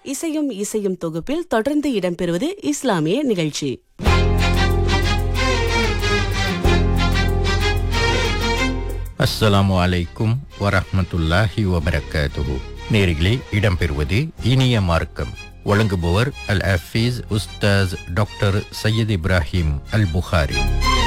இசையும் இசையும் தொகுப்பில் தொடர்ந்து இடம்பெறுவது இஸ்லாமிய நிகழ்ச்சி அஸ்ஸலாமு அலைக்கும் வரஹ்மத்துல்லாஹி வபரகாத்துஹு நேரிலே இடம்பெறுவது இனிய மார்க்கம் வழங்குபவர் அல் அஃபீஸ் உஸ்தாஸ் டாக்டர் சையத் இப்ராஹிம் அல் புகாரி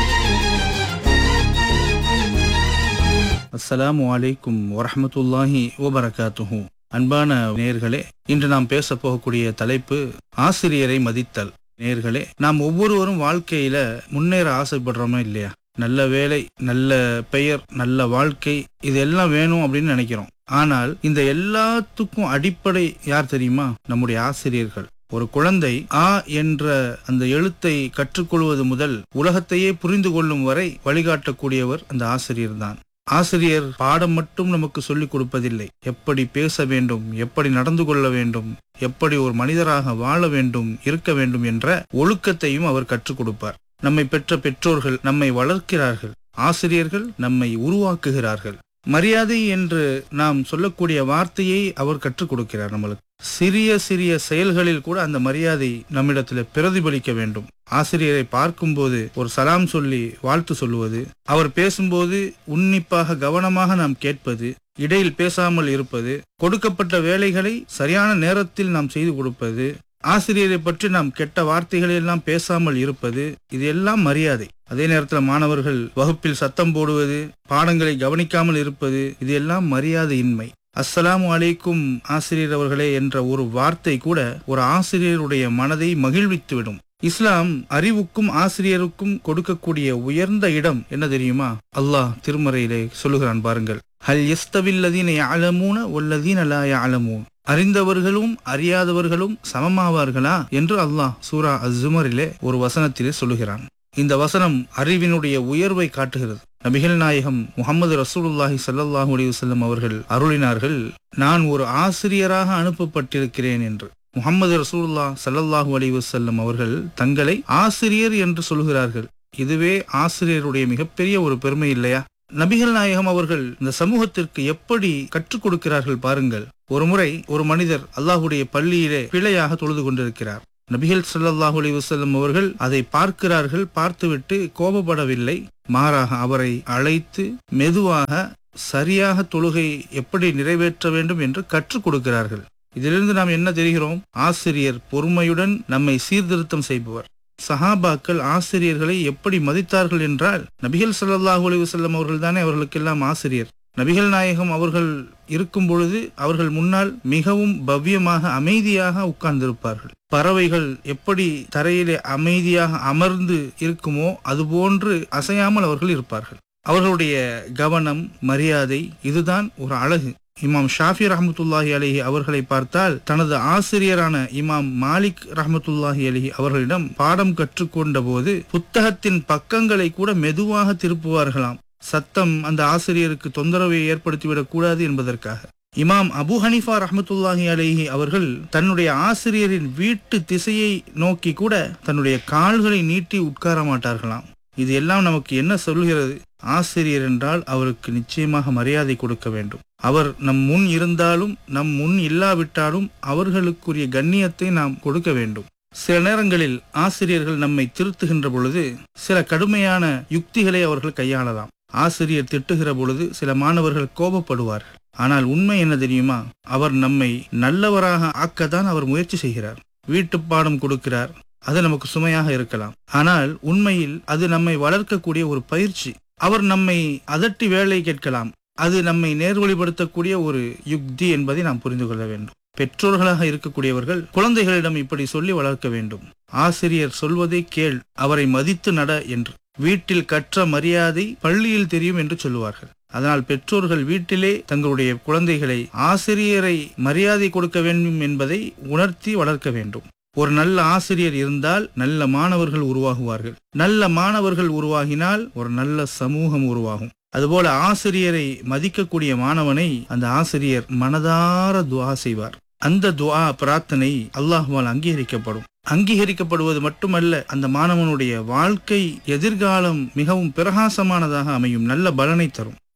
அஸ்ஸலாமு அலைக்கும் வரஹ்மத்துல்லாஹி வபரகாத்துஹு அன்பான நேர்களே இன்று நாம் பேச போகக்கூடிய தலைப்பு ஆசிரியரை மதித்தல் நேர்களே நாம் ஒவ்வொருவரும் வாழ்க்கையில முன்னேற ஆசைப்படுறோமா இல்லையா நல்ல வேலை நல்ல பெயர் நல்ல வாழ்க்கை இதெல்லாம் வேணும் அப்படின்னு நினைக்கிறோம் ஆனால் இந்த எல்லாத்துக்கும் அடிப்படை யார் தெரியுமா நம்முடைய ஆசிரியர்கள் ஒரு குழந்தை ஆ என்ற அந்த எழுத்தை கற்றுக்கொள்வது முதல் உலகத்தையே புரிந்து கொள்ளும் வரை வழிகாட்டக்கூடியவர் அந்த ஆசிரியர் தான் ஆசிரியர் பாடம் மட்டும் நமக்கு சொல்லிக் கொடுப்பதில்லை எப்படி பேச வேண்டும் எப்படி நடந்து கொள்ள வேண்டும் எப்படி ஒரு மனிதராக வாழ வேண்டும் இருக்க வேண்டும் என்ற ஒழுக்கத்தையும் அவர் கற்றுக் கொடுப்பார் நம்மை பெற்ற பெற்றோர்கள் நம்மை வளர்க்கிறார்கள் ஆசிரியர்கள் நம்மை உருவாக்குகிறார்கள் மரியாதை என்று நாம் சொல்லக்கூடிய வார்த்தையை அவர் கற்றுக் கொடுக்கிறார் நம்மளுக்கு சிறிய சிறிய செயல்களில் கூட அந்த மரியாதை நம்மிடத்தில் பிரதிபலிக்க வேண்டும் ஆசிரியரை பார்க்கும்போது ஒரு சலாம் சொல்லி வாழ்த்து சொல்லுவது அவர் பேசும்போது உன்னிப்பாக கவனமாக நாம் கேட்பது இடையில் பேசாமல் இருப்பது கொடுக்கப்பட்ட வேலைகளை சரியான நேரத்தில் நாம் செய்து கொடுப்பது ஆசிரியரை பற்றி நாம் கெட்ட வார்த்தைகளை எல்லாம் பேசாமல் இருப்பது இது எல்லாம் மரியாதை அதே நேரத்தில் மாணவர்கள் வகுப்பில் சத்தம் போடுவது பாடங்களை கவனிக்காமல் இருப்பது இது எல்லாம் மரியாதையின்மை அஸ்ஸலாமு அலைக்கும் ஆசிரியர் அவர்களே என்ற ஒரு வார்த்தை கூட ஒரு ஆசிரியருடைய மனதை மகிழ்வித்துவிடும் இஸ்லாம் அறிவுக்கும் ஆசிரியருக்கும் கொடுக்கக்கூடிய உயர்ந்த இடம் என்ன தெரியுமா அல்லாஹ் திருமறையிலே சொல்லுகிறான் பாருங்கள் ஹல் எஸ்தவில்லதீன யாலமூன ஒல்லதீன லா யாலமூன் அறிந்தவர்களும் அறியாதவர்களும் சமமாவார்களா என்று அல்லாஹ் சூரா அஸ்ஸுமரிலே ஒரு வசனத்திலே சொல்லுகிறான் இந்த வசனம் அறிவினுடைய உயர்வை காட்டுகிறது நபிகள் நாயகம் முகமது ரசூலுல்லாஹி சல்லாஹூ அலி வசல்லம் அவர்கள் அருளினார்கள் நான் ஒரு ஆசிரியராக அனுப்பப்பட்டிருக்கிறேன் என்று முகமது ரசூலுல்லா சல்லல்லாஹூ அலி வசல்லம் அவர்கள் தங்களை ஆசிரியர் என்று சொல்கிறார்கள் இதுவே ஆசிரியருடைய மிகப்பெரிய ஒரு பெருமை இல்லையா நபிகள் நாயகம் அவர்கள் இந்த சமூகத்திற்கு எப்படி கற்றுக் கொடுக்கிறார்கள் பாருங்கள் ஒரு முறை ஒரு மனிதர் அல்லாஹுடைய பள்ளியிலே பிழையாக தொழுது கொண்டிருக்கிறார் நபிகள் சல்லாஹூ அலி வசல்லம் அவர்கள் அதை பார்க்கிறார்கள் பார்த்துவிட்டு கோபப்படவில்லை மாறாக அவரை அழைத்து மெதுவாக சரியாக தொழுகை எப்படி நிறைவேற்ற வேண்டும் என்று கற்றுக் கொடுக்கிறார்கள் இதிலிருந்து நாம் என்ன தெரிகிறோம் ஆசிரியர் பொறுமையுடன் நம்மை சீர்திருத்தம் செய்பவர் சஹாபாக்கள் ஆசிரியர்களை எப்படி மதித்தார்கள் என்றால் நபிகள் சல்லாஹூ அலி வசல்லம் அவர்கள் தானே அவர்களுக்கெல்லாம் ஆசிரியர் நபிகள் நாயகம் அவர்கள் இருக்கும் பொழுது அவர்கள் முன்னால் மிகவும் பவ்யமாக அமைதியாக உட்கார்ந்திருப்பார்கள் பறவைகள் எப்படி தரையிலே அமைதியாக அமர்ந்து இருக்குமோ அதுபோன்று அசையாமல் அவர்கள் இருப்பார்கள் அவர்களுடைய கவனம் மரியாதை இதுதான் ஒரு அழகு இமாம் ஷாஃபி ரஹமத்துல்லாஹி அலிஹி அவர்களை பார்த்தால் தனது ஆசிரியரான இமாம் மாலிக் ரஹமத்துல்லாஹி அலிஹி அவர்களிடம் பாடம் கற்றுக்கொண்ட போது புத்தகத்தின் பக்கங்களை கூட மெதுவாக திருப்புவார்களாம் சத்தம் அந்த ஆசிரியருக்கு தொந்தரவை ஏற்படுத்திவிடக் கூடாது என்பதற்காக இமாம் அபு ஹனிஃபா ரஹமத்துல்லாஹி அலிஹி அவர்கள் தன்னுடைய ஆசிரியரின் வீட்டு திசையை நோக்கி கூட தன்னுடைய கால்களை நீட்டி உட்கார மாட்டார்களாம் இது எல்லாம் நமக்கு என்ன சொல்கிறது ஆசிரியர் என்றால் அவருக்கு நிச்சயமாக மரியாதை கொடுக்க வேண்டும் அவர் நம் முன் இருந்தாலும் நம் முன் இல்லாவிட்டாலும் அவர்களுக்குரிய கண்ணியத்தை நாம் கொடுக்க வேண்டும் சில நேரங்களில் ஆசிரியர்கள் நம்மை திருத்துகின்ற பொழுது சில கடுமையான யுக்திகளை அவர்கள் கையாளலாம் ஆசிரியர் திட்டுகிற பொழுது சில மாணவர்கள் கோபப்படுவார்கள் ஆனால் உண்மை என்ன தெரியுமா அவர் நம்மை நல்லவராக ஆக்கத்தான் அவர் முயற்சி செய்கிறார் வீட்டு பாடம் கொடுக்கிறார் அது நமக்கு சுமையாக இருக்கலாம் ஆனால் உண்மையில் அது நம்மை வளர்க்கக்கூடிய ஒரு பயிற்சி அவர் நம்மை அதட்டி வேலை கேட்கலாம் அது நம்மை நேர்வழிப்படுத்தக்கூடிய ஒரு யுக்தி என்பதை நாம் புரிந்து கொள்ள வேண்டும் பெற்றோர்களாக இருக்கக்கூடியவர்கள் குழந்தைகளிடம் இப்படி சொல்லி வளர்க்க வேண்டும் ஆசிரியர் சொல்வதை கேள் அவரை மதித்து நட என்று வீட்டில் கற்ற மரியாதை பள்ளியில் தெரியும் என்று சொல்லுவார்கள் அதனால் பெற்றோர்கள் வீட்டிலே தங்களுடைய குழந்தைகளை ஆசிரியரை மரியாதை கொடுக்க வேண்டும் என்பதை உணர்த்தி வளர்க்க வேண்டும் ஒரு நல்ல ஆசிரியர் இருந்தால் நல்ல மாணவர்கள் உருவாகுவார்கள் நல்ல மாணவர்கள் உருவாகினால் ஒரு நல்ல சமூகம் உருவாகும் அதுபோல ஆசிரியரை மதிக்கக்கூடிய மாணவனை அந்த ஆசிரியர் மனதார துவா செய்வார் அந்த துவா பிரார்த்தனை அல்லாஹ்வால் அங்கீகரிக்கப்படும் அங்கீகரிக்கப்படுவது மட்டுமல்ல அந்த மாணவனுடைய வாழ்க்கை எதிர்காலம் மிகவும் பிரகாசமானதாக அமையும் நல்ல பலனை தரும்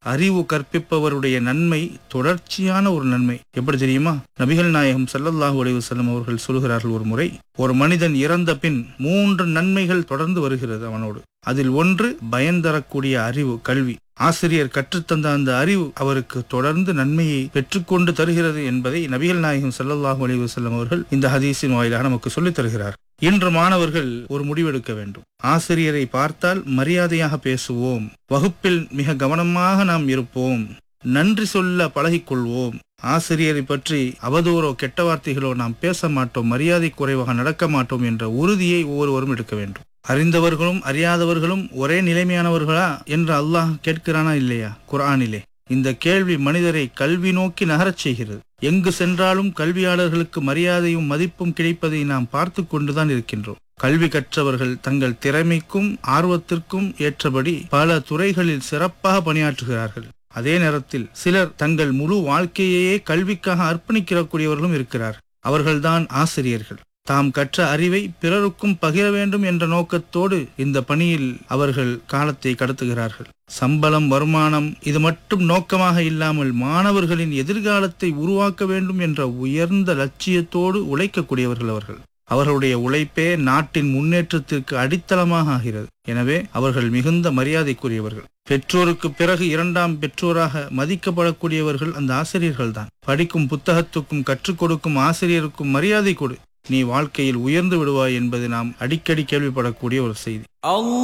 அறிவு கற்பிப்பவருடைய நன்மை தொடர்ச்சியான ஒரு நன்மை எப்படி தெரியுமா நபிகள் நாயகம் ஸல்லல்லாஹு அலைஹி வஸல்லம் அவர்கள் சொல்கிறார்கள் ஒரு முறை ஒரு மனிதன் இறந்த பின் மூன்று நன்மைகள் தொடர்ந்து வருகிறது அவனோடு அதில் ஒன்று பயன் தரக்கூடிய அறிவு கல்வி ஆசிரியர் கற்றுத்தந்த அந்த அறிவு அவருக்கு தொடர்ந்து நன்மையை பெற்றுக்கொண்டு தருகிறது என்பதை நபிகள் நாயகம் ஸல்லல்லாஹு அலைஹி வஸல்லம் அவர்கள் இந்த ஹதீஸின் வாயிலாக நமக்கு சொல்லித் தருகிறார் இன்று மாணவர்கள் ஒரு முடிவெடுக்க வேண்டும் ஆசிரியரை பார்த்தால் மரியாதையாக பேசுவோம் வகுப்பில் மிக கவனமாக நாம் இருப்போம் நன்றி சொல்ல பழகிக்கொள்வோம் ஆசிரியரை பற்றி அவதூறோ கெட்ட வார்த்தைகளோ நாம் பேச மாட்டோம் மரியாதை குறைவாக நடக்க மாட்டோம் என்ற உறுதியை ஒவ்வொருவரும் எடுக்க வேண்டும் அறிந்தவர்களும் அறியாதவர்களும் ஒரே நிலைமையானவர்களா என்று அல்லாஹ் கேட்கிறானா இல்லையா குர்ஆனிலே இந்த கேள்வி மனிதரை கல்வி நோக்கி நகரச் செய்கிறது எங்கு சென்றாலும் கல்வியாளர்களுக்கு மரியாதையும் மதிப்பும் கிடைப்பதை நாம் பார்த்து கொண்டுதான் இருக்கின்றோம் கல்வி கற்றவர்கள் தங்கள் திறமைக்கும் ஆர்வத்திற்கும் ஏற்றபடி பல துறைகளில் சிறப்பாக பணியாற்றுகிறார்கள் அதே நேரத்தில் சிலர் தங்கள் முழு வாழ்க்கையையே கல்விக்காக அர்ப்பணிக்கக்கூடியவர்களும் இருக்கிறார் அவர்கள்தான் ஆசிரியர்கள் தாம் கற்ற அறிவை பிறருக்கும் பகிர வேண்டும் என்ற நோக்கத்தோடு இந்த பணியில் அவர்கள் காலத்தை கடத்துகிறார்கள் சம்பளம் வருமானம் இது மட்டும் நோக்கமாக இல்லாமல் மாணவர்களின் எதிர்காலத்தை உருவாக்க வேண்டும் என்ற உயர்ந்த லட்சியத்தோடு உழைக்கக்கூடியவர்கள் அவர்கள் அவர்களுடைய உழைப்பே நாட்டின் முன்னேற்றத்திற்கு அடித்தளமாக ஆகிறது எனவே அவர்கள் மிகுந்த மரியாதைக்குரியவர்கள் பெற்றோருக்கு பிறகு இரண்டாம் பெற்றோராக மதிக்கப்படக்கூடியவர்கள் அந்த ஆசிரியர்கள்தான் படிக்கும் புத்தகத்துக்கும் கற்றுக் கொடுக்கும் ஆசிரியருக்கும் மரியாதை கொடு நீ வாழ்க்கையில் உயர்ந்து விடுவாய் என்பது நாம் அடிக்கடி கேள்விப்படக்கூடிய ஒரு செய்தி